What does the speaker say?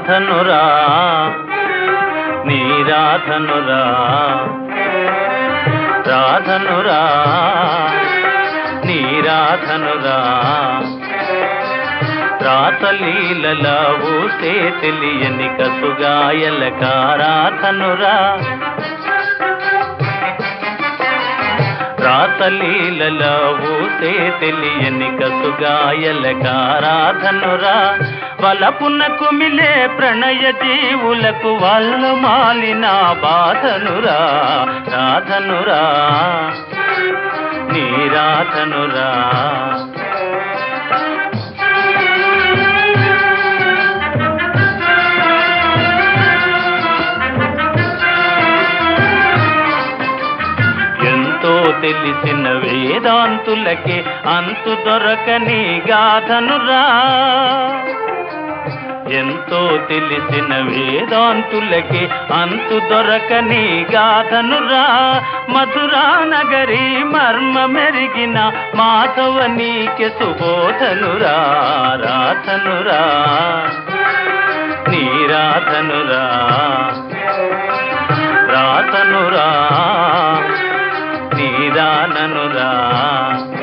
రాధనురా నీరాధనురా రాధనురా నీరాధనురా రాతలీలల ఊసే తెలియని కసుగాయల కారాధనురా రాతలీలల ఊసే తెలియని కసుగాయల కారాధనురా వలపున కుమిలే ప్రణయ జీవులకు వాళ్ళ మాలిన బాధనురా రాధనురా నీరాధనురా ఎంతో తెలిసిన వేదాంతులకి అంతు దొరకని గాథనురా ఎంతో తెలిసిన వేదాంతులకి అంతు దొరకని గాథనురా మధురా నగరి మర్మ మెరిగిన మాధవ నీకె సుబోధనురా రాధనురా నీరాధనురా రాతనురా నీరాననురా